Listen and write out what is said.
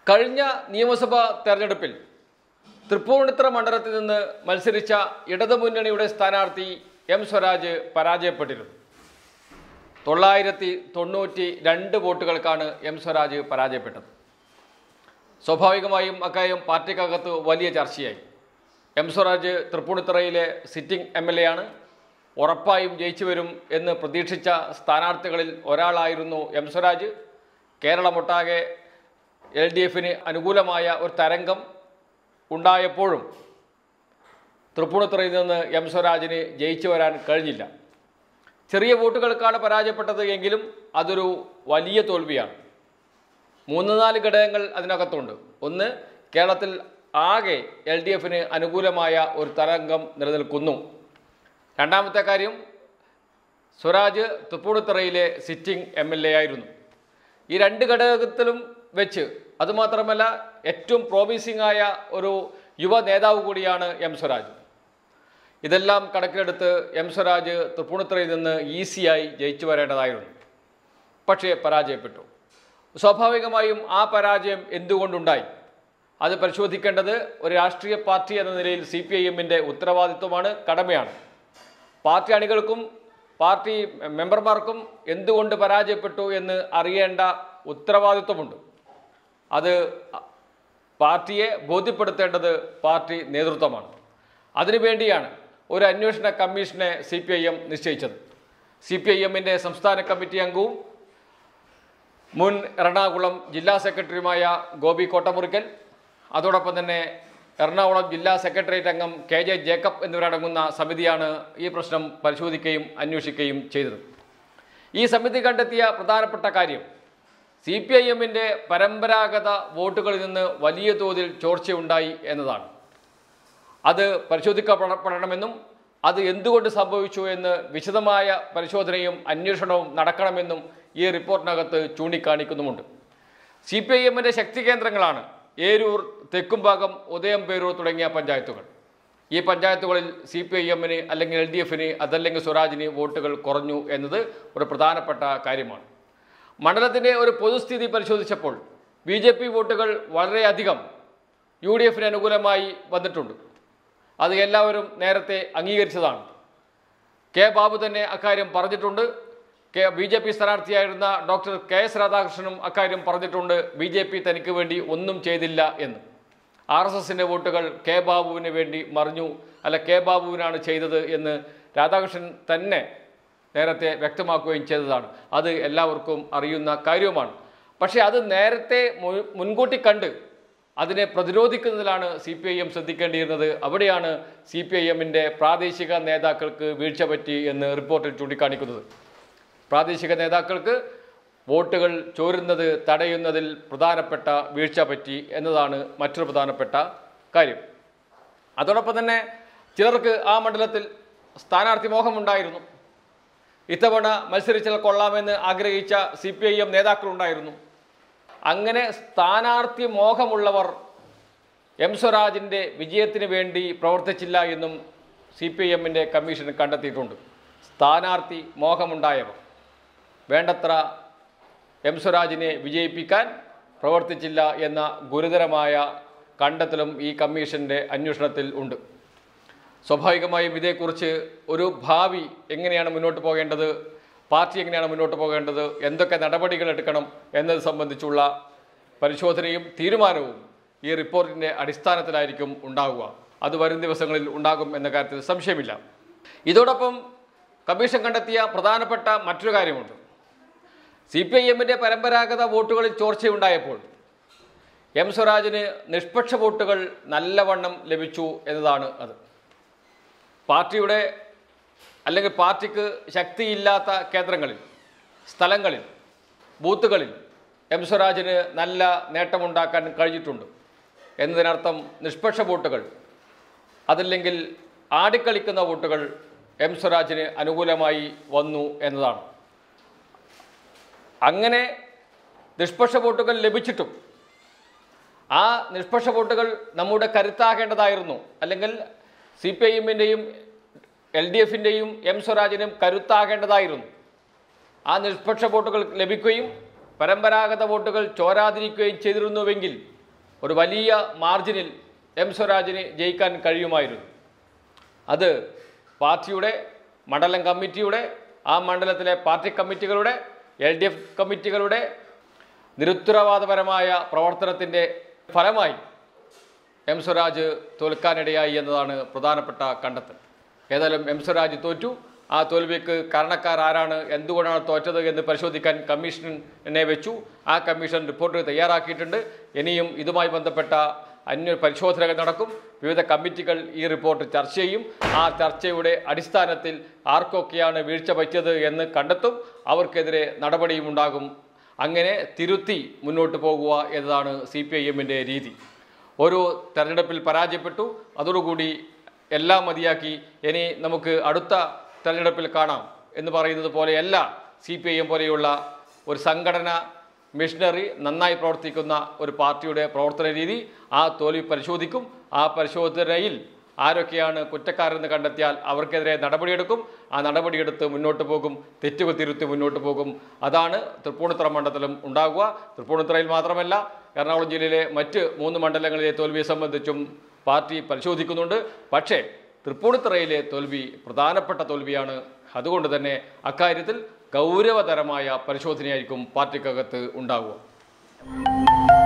കഴിഞ്ഞ നിയമസഭാ തെരഞ്ഞെടുപ്പിൽ തൃപ്പൂണിത്തുറ മണ്ഡലത്തിൽ നിന്ന് മത്സരിച്ച ഇടതുമുന്നണിയുടെ സ്ഥാനാർത്ഥി എം സ്വരാജ് പരാജയപ്പെട്ടിരുന്നു തൊള്ളായിരത്തി തൊണ്ണൂറ്റി രണ്ട് വോട്ടുകൾക്കാണ് എം സ്വരാജ് പരാജയപ്പെട്ടത് സ്വാഭാവികമായും അക്കാര്യം പാർട്ടിക്കകത്ത് വലിയ ചർച്ചയായി എം സ്വരാജ് തൃപ്പൂണിത്തുറയിലെ സിറ്റിംഗ് എം എൽ എ ആണ് ഉറപ്പായും ജയിച്ചു വരും എന്ന് പ്രതീക്ഷിച്ച സ്ഥാനാർത്ഥികളിൽ ഒരാളായിരുന്നു എം സ്വരാജ് കേരളമൊട്ടാകെ എൽ ഡി എഫിന് അനുകൂലമായ ഒരു തരംഗം ഉണ്ടായപ്പോഴും തൃപ്പൂണിത്തുറയിൽ നിന്ന് എം സ്വരാജിന് ജയിച്ചു വരാൻ കഴിഞ്ഞില്ല ചെറിയ വോട്ടുകൾക്കാണ് പരാജയപ്പെട്ടത് എങ്കിലും അതൊരു വലിയ തോൽവിയാണ് മൂന്ന് നാല് ഘടകങ്ങൾ അതിനകത്തുണ്ട് ഒന്ന് കേരളത്തിൽ ആകെ എൽ ഡി എഫിന് അനുകൂലമായ ഒരു തരംഗം നിലനിൽക്കുന്നു രണ്ടാമത്തെ കാര്യം സ്വരാജ് തൃപ്പൂണിത്തുറയിലെ സിറ്റിംഗ് എം എൽ എ ആയിരുന്നു ഈ രണ്ട് ഘടകത്തിലും വെച്ച് അതുമാത്രമല്ല ഏറ്റവും പ്രോമിസിംഗ് ആയ ഒരു യുവ നേതാവ് കൂടിയാണ് എം സ്വരാജ് ഇതെല്ലാം കണക്കിലെടുത്ത് എം സ്വരാജ് തൃപ്പൂണിത്തുറയിൽ നിന്ന് ഈസിയായി ജയിച്ചു വരേണ്ടതായിരുന്നു പക്ഷേ പരാജയപ്പെട്ടു സ്വാഭാവികമായും ആ പരാജയം എന്തുകൊണ്ടുണ്ടായി അത് പരിശോധിക്കേണ്ടത് ഒരു രാഷ്ട്രീയ പാർട്ടി എന്ന നിലയിൽ സി പി ഐ എമ്മിൻ്റെ ഉത്തരവാദിത്വമാണ് കടമയാണ് പാർട്ടി അണികൾക്കും പാർട്ടി മെമ്പർമാർക്കും എന്തുകൊണ്ട് പരാജയപ്പെട്ടു എന്ന് അറിയേണ്ട ഉത്തരവാദിത്വമുണ്ട് അത് പാർട്ടിയെ ബോധ്യപ്പെടുത്തേണ്ടത് പാർട്ടി നേതൃത്വമാണ് അതിനുവേണ്ടിയാണ് ഒരു അന്വേഷണ കമ്മീഷനെ സി പി ഐ എം നിശ്ചയിച്ചത് സി പി ഐ എമ്മിൻ്റെ സംസ്ഥാന കമ്മിറ്റി അംഗവും മുൻ എറണാകുളം ജില്ലാ സെക്രട്ടറിയുമായ ഗോപി കോട്ടമുറിക്കൽ അതോടൊപ്പം തന്നെ എറണാകുളം ജില്ലാ സെക്രട്ടേറിയറ്റ് അംഗം കെ ജെ ജേക്കബ് എന്നിവരടങ്ങുന്ന സമിതിയാണ് ഈ പ്രശ്നം പരിശോധിക്കുകയും അന്വേഷിക്കുകയും ചെയ്തത് ഈ സമിതി കണ്ടെത്തിയ പ്രധാനപ്പെട്ട കാര്യം സി പി ഐ എമ്മിൻ്റെ പരമ്പരാഗത വോട്ടുകളിൽ നിന്ന് വലിയ തോതിൽ ചോർച്ചയുണ്ടായി എന്നതാണ് അത് പരിശോധിക്കപ്പെടണമെന്നും അത് എന്തുകൊണ്ട് സംഭവിച്ചു എന്ന് വിശദമായ പരിശോധനയും അന്വേഷണവും നടക്കണമെന്നും ഈ റിപ്പോർട്ടിനകത്ത് ചൂണ്ടിക്കാണിക്കുന്നുമുണ്ട് സി പി ഐ എമ്മിൻ്റെ ശക്തി കേന്ദ്രങ്ങളാണ് ഏരൂർ തെക്കുംഭാഗം ഉദയംപേരൂർ തുടങ്ങിയ പഞ്ചായത്തുകൾ ഈ പഞ്ചായത്തുകളിൽ സി പി ഐ എമ്മിന് അല്ലെങ്കിൽ എൽ ഡി എഫിന് അതല്ലെങ്കിൽ സ്വരാജിന് വോട്ടുകൾ കുറഞ്ഞു എന്നത് ഒരു പ്രധാനപ്പെട്ട കാര്യമാണ് മണ്ഡലത്തിൻ്റെ ഒരു പൊതുസ്ഥിതി പരിശോധിച്ചപ്പോൾ ബി ജെ പി വോട്ടുകൾ വളരെയധികം യു ഡി എഫിന് അനുകൂലമായി വന്നിട്ടുണ്ട് അത് എല്ലാവരും നേരത്തെ അംഗീകരിച്ചതാണ് കെ ബാബു തന്നെ അക്കാര്യം പറഞ്ഞിട്ടുണ്ട് കെ ബി ജെ പി സ്ഥാനാർത്ഥിയായിരുന്ന ഡോക്ടർ കെ എസ് രാധാകൃഷ്ണനും അക്കാര്യം പറഞ്ഞിട്ടുണ്ട് ബി ജെ പി തനിക്ക് വേണ്ടി ഒന്നും ചെയ്തില്ല എന്ന് ആർ എസ് എസിൻ്റെ വോട്ടുകൾ കെ ബാബുവിന് വേണ്ടി മറിഞ്ഞു അല്ല കെ ബാബുവിനാണ് ചെയ്തത് എന്ന് രാധാകൃഷ്ണൻ തന്നെ നേരത്തെ വ്യക്തമാക്കുകയും ചെയ്തതാണ് അത് എല്ലാവർക്കും അറിയുന്ന കാര്യവുമാണ് പക്ഷേ അത് നേരത്തെ മു- മുൻകൂട്ടി കണ്ട് അതിനെ പ്രതിരോധിക്കുന്നതിലാണ് സി പി ഐ എം ശ്രദ്ധിക്കേണ്ടിയിരുന്നത് അവിടെയാണ് സി പി ഐ എമ്മിൻ്റെ പ്രാദേശിക നേതാക്കൾക്ക് വീഴ്ച പറ്റി എന്ന് റിപ്പോർട്ടിൽ ചൂണ്ടിക്കാണിക്കുന്നത് പ്രാദേശിക നേതാക്കൾക്ക് വോട്ടുകൾ ചോരുന്നത് തടയുന്നതിൽ പ്രധാനപ്പെട്ട വീഴ്ച പറ്റി എന്നതാണ് മറ്റൊരു പ്രധാനപ്പെട്ട കാര്യം അതോടൊപ്പം തന്നെ ചിലർക്ക് ആ മണ്ഡലത്തിൽ സ്ഥാനാർത്ഥി മോഹമുണ്ടായിരുന്നു ഇത്തവണ മത്സരിച്ചാൽ കൊള്ളാമെന്ന് ആഗ്രഹിച്ച സി പി ഐ എം നേതാക്കളുണ്ടായിരുന്നു അങ്ങനെ സ്ഥാനാർത്ഥി മോഹമുള്ളവർ എം സ്വരാജിൻ്റെ വിജയത്തിന് വേണ്ടി പ്രവർത്തിച്ചില്ല എന്നും സി പി ഐ എമ്മിൻ്റെ കമ്മീഷൻ കണ്ടെത്തിയിട്ടുണ്ട് സ്ഥാനാർത്ഥി മോഹമുണ്ടായവർ വേണ്ടത്ര എം സ്വരാജിനെ വിജയിപ്പിക്കാൻ പ്രവർത്തിച്ചില്ല എന്ന ഗുരുതരമായ കണ്ടെത്തലും ഈ കമ്മീഷൻ്റെ അന്വേഷണത്തിൽ ഉണ്ട് സ്വാഭാവികമായും ഇതേക്കുറിച്ച് ഒരു ഭാവി എങ്ങനെയാണ് മുന്നോട്ട് പോകേണ്ടത് പാർട്ടി എങ്ങനെയാണ് മുന്നോട്ട് പോകേണ്ടത് എന്തൊക്കെ നടപടികൾ എടുക്കണം എന്നത് സംബന്ധിച്ചുള്ള പരിശോധനയും തീരുമാനവും ഈ റിപ്പോർട്ടിൻ്റെ അടിസ്ഥാനത്തിലായിരിക്കും ഉണ്ടാകുക അത് വരും ദിവസങ്ങളിൽ ഉണ്ടാകും എന്ന കാര്യത്തിൽ സംശയമില്ല ഇതോടൊപ്പം കമ്മീഷൻ കണ്ടെത്തിയ പ്രധാനപ്പെട്ട മറ്റൊരു കാര്യമുണ്ട് സി പി ഐ എമ്മിൻ്റെ പരമ്പരാഗത വോട്ടുകളിൽ ചോർച്ചയുണ്ടായപ്പോൾ എം സ്വരാജിന് നിഷ്പക്ഷ വോട്ടുകൾ നല്ലവണ്ണം ലഭിച്ചു എന്നതാണ് അത് പാർട്ടിയുടെ അല്ലെങ്കിൽ പാർട്ടിക്ക് ശക്തിയില്ലാത്ത കേന്ദ്രങ്ങളിൽ സ്ഥലങ്ങളിൽ ബൂത്തുകളിൽ എം സ്വരാജിന് നല്ല നേട്ടമുണ്ടാക്കാൻ കഴിഞ്ഞിട്ടുണ്ട് എന്നതിനർത്ഥം നിഷ്പക്ഷ വോട്ടുകൾ അതല്ലെങ്കിൽ ആടിക്കളിക്കുന്ന വോട്ടുകൾ എം സ്വരാജിന് അനുകൂലമായി വന്നു എന്നതാണ് അങ്ങനെ നിഷ്പക്ഷ വോട്ടുകൾ ലഭിച്ചിട്ടും ആ നിഷ്പക്ഷ വോട്ടുകൾ നമ്മുടെ കരുത്താകേണ്ടതായിരുന്നു അല്ലെങ്കിൽ സി പി ഐ എമ്മിൻ്റെയും എൽ ഡി എഫിൻ്റെയും എം സ്വരാജിനും കരുത്താകേണ്ടതായിരുന്നു ആ നിഷ്പക്ഷ വോട്ടുകൾ ലഭിക്കുകയും പരമ്പരാഗത വോട്ടുകൾ ചോരാതിരിക്കുകയും ചെയ്തിരുന്നുവെങ്കിൽ ഒരു വലിയ മാർജിനിൽ എം സ്വരാജിന് ജയിക്കാൻ കഴിയുമായിരുന്നു അത് പാർട്ടിയുടെ മണ്ഡലം കമ്മിറ്റിയുടെ ആ മണ്ഡലത്തിലെ പാർട്ടി കമ്മിറ്റികളുടെ എൽ ഡി എഫ് കമ്മിറ്റികളുടെ നിരുത്തരവാദപരമായ പ്രവർത്തനത്തിൻ്റെ ഫലമായി എം സ്വരാജ് തോൽക്കാനിടയായി എന്നതാണ് പ്രധാനപ്പെട്ട കണ്ടെത്തൽ ഏതായാലും എം സ്വരാജ് തോറ്റു ആ തോൽവിക്ക് കാരണക്കാരാരാണ് എന്തുകൊണ്ടാണ് തോറ്റത് എന്ന് പരിശോധിക്കാൻ കമ്മീഷനെ വെച്ചു ആ കമ്മീഷൻ റിപ്പോർട്ട് തയ്യാറാക്കിയിട്ടുണ്ട് ഇനിയും ഇതുമായി ബന്ധപ്പെട്ട അന്യ പരിശോധനകൾ നടക്കും വിവിധ കമ്മിറ്റികൾ ഈ റിപ്പോർട്ട് ചർച്ച ചെയ്യും ആ ചർച്ചയുടെ അടിസ്ഥാനത്തിൽ ആർക്കൊക്കെയാണ് വീഴ്ച പറ്റിയത് എന്ന് കണ്ടെത്തും അവർക്കെതിരെ നടപടിയും ഉണ്ടാകും അങ്ങനെ തിരുത്തി മുന്നോട്ട് പോകുക എന്നതാണ് സി പി ഐ എമ്മിൻ്റെ രീതി ഒരു തെരഞ്ഞെടുപ്പിൽ പരാജയപ്പെട്ടു അതോടുകൂടി എല്ലാം മതിയാക്കി ഇനി നമുക്ക് അടുത്ത തെരഞ്ഞെടുപ്പിൽ കാണാം എന്ന് പറയുന്നത് പോലെയല്ല സി പി ഐ എം പോലെയുള്ള ഒരു സംഘടന മിഷനറി നന്നായി പ്രവർത്തിക്കുന്ന ഒരു പാർട്ടിയുടെ പ്രവർത്തന രീതി ആ തോൽവി പരിശോധിക്കും ആ പരിശോധനയിൽ ആരൊക്കെയാണ് കുറ്റക്കാരെന്ന് കണ്ടെത്തിയാൽ അവർക്കെതിരെ നടപടിയെടുക്കും ആ നടപടിയെടുത്ത് മുന്നോട്ട് പോകും തെറ്റുകൾ തിരുത്തി മുന്നോട്ട് പോകും അതാണ് തൃപ്പൂണിത്തുറ മണ്ഡലത്തിലും ഉണ്ടാകുക തൃപ്പൂണിത്തുറയിൽ മാത്രമല്ല എറണാകുളം ജില്ലയിലെ മറ്റ് മൂന്ന് മണ്ഡലങ്ങളിലെ തോൽവിയെ സംബന്ധിച്ചും പാർട്ടി പരിശോധിക്കുന്നുണ്ട് പക്ഷേ തൃപ്പൂണിത്തുറയിലെ തോൽവി പ്രധാനപ്പെട്ട തോൽവിയാണ് അതുകൊണ്ട് തന്നെ അക്കാര്യത്തിൽ ഗൗരവതരമായ പരിശോധനയായിരിക്കും പാർട്ടിക്കകത്ത് ഉണ്ടാവുക